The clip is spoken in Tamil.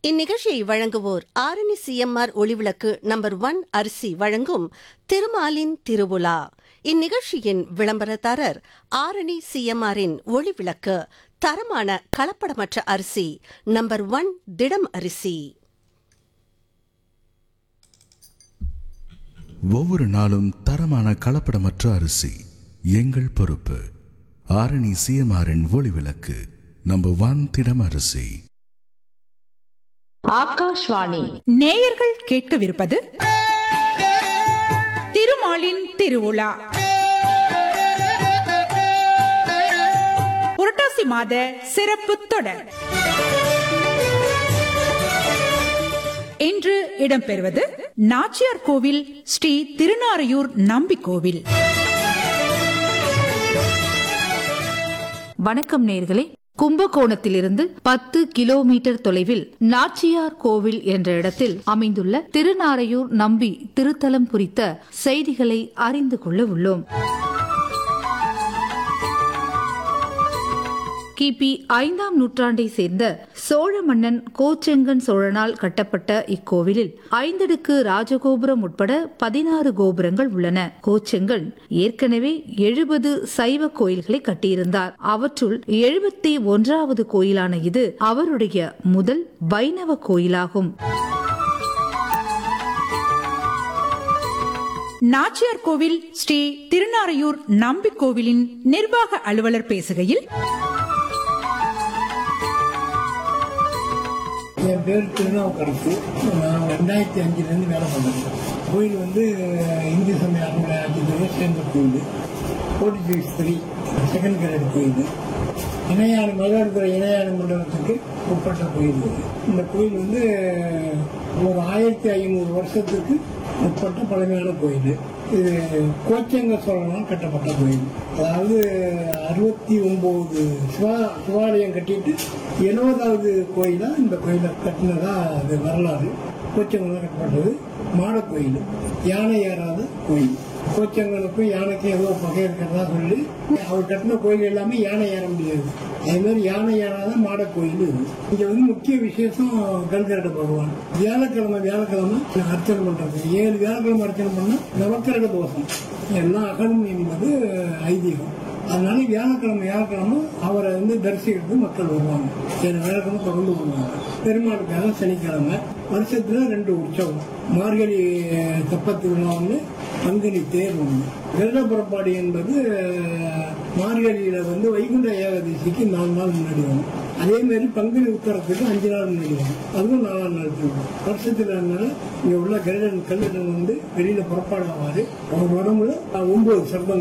இந்நிகழ்ச்சியை வழங்குவோர் Arani CMR Olivilakku number one அரிசி வழங்கும் திருமாலின் திருவுலா இந்நிகழ்ச்சியின் விளம்பரதாரர் ஆரணி சிஎம்ஆரின் ஒளிவிளக்கு தரமான கலப்படமற்ற அரிசி நம்பர் ஒன் திடம் அரிசி ஒவ்வொரு நாளும் தரமான கலப்படமற்ற அரிசி எங்கள் பொறுப்பு ஆரணி சிஎம்ஆரின் ஒளிவிளக்கு நம்பர் ஒன் திடம் அரிசி ஆகாஷ்வாணி நேயர்கள் கேட்கவிருப்பது திருமாலின் திருவுலா புரட்டாசி மாத சிறப்பு தொடர் இன்று இடம்பெறுவது நாச்சியார் கோவில் ஸ்ரீ திருநாரையூர் நம்பி கோவில் வணக்கம் நேர்களே கும்பகோணத்திலிருந்து பத்து கிலோமீட்டர் தொலைவில் நாச்சியார் கோவில் என்ற இடத்தில் அமைந்துள்ள திருநாரையூர் நம்பி திருத்தலம் குறித்த செய்திகளை அறிந்து கொள்ள உள்ளோம் கிபி ஐந்தாம் நூற்றாண்டை சேர்ந்த சோழ மன்னன் கோச்செங்கன் சோழனால் கட்டப்பட்ட இக்கோவிலில் ஐந்தடுக்கு ராஜகோபுரம் உட்பட பதினாறு கோபுரங்கள் உள்ளன கோச்செங்கன் ஏற்கனவே எழுபது சைவ கோயில்களை கட்டியிருந்தார் அவற்றுள் எழுபத்தி ஒன்றாவது கோயிலான இது அவருடைய முதல் வைணவ கோயிலாகும் நாச்சியார் கோவில் ஸ்ரீ திருநாரையூர் நம்பி கோவிலின் நிர்வாக அலுவலர் பேசுகையில் என் பேர் திருநாவுக்கரசு நான் ரெண்டாயிரத்தி அஞ்சுலேருந்து வேலை பண்ணுறேன் கோயில் வந்து இந்து சமய அறநிலையத்துக்கு சேர்ந்த கோயில் போர்ட்டி த்ரீ செகண்ட் கிரேட் கோயில் இணையான மயிலாடுதுறை இணையான மண்டலத்துக்கு உட்பட்ட கோயில் இது இந்த கோயில் வந்து ஒரு ஆயிரத்தி ஐநூறு வருஷத்துக்கு உட்பட்ட பழமையான கோயில் இது கோச்சங்க சோழனால் கட்டப்பட்ட கோயில் அதாவது அறுபத்தி ஒன்பது சிவா சிவாலயம் கட்டிட்டு எழுபதாவது கோயிலா இந்த கோயிலை கட்டினதா அது வரலாறு கோச்சங்களால் கட்டப்பட்டது மாட கோயில் யானை ஏறாத கோயில் கோச்சங்கனுக்கும் யானைக்கும் ஏதோ பகை இருக்கிறதா சொல்லி அவர் கட்டின கோயில் எல்லாமே யானை ஏற முடியாது அதே மாதிரி யானை ஏறாத மாட கோயில் இது இங்க வந்து முக்கிய விசேஷம் கல்கரட பகவான் வியாழக்கிழமை வியாழக்கிழமை அர்ச்சனை பண்றது ஏழு வியாழக்கிழமை அர்ச்சனை பண்ணா நவக்கிரக தோஷம் எல்லாம் அகலும் என்பது ஐதீகம் அதனால வியாழக்கிழமை வியாழக்கிழமை அவரை வந்து தரிசிக்கிறது மக்கள் வருவாங்க ஏழு வியாழக்கிழமை தொடர்ந்து வருவாங்க பெருமாளுக்காக சனிக்கிழமை வருஷத்துல ரெண்டு உற்சவம் மார்கழி தெப்பத்து விழா ஒன்று பங்குனி தேர் ஒன்று கருட புறப்பாடு என்பது அஹ், மார்கழியில வந்து வைகுண்ட ஏகாதசிக்கு நாலு நாள் முன்னாடி வரும் அதே மாதிரி பங்குனி உத்தரத்துக்கு அஞ்சு நாள் முன்னாடி வரும் அதுவும் நாலாம் நாள் திருவிழா வருஷத்துல அதனால இங்க உள்ள கருடன் கல்லுடன் வந்து வெளியில புறப்பாடு ஆவாரு அவர் உடம்புல ஒன்பது சர்பங்கள்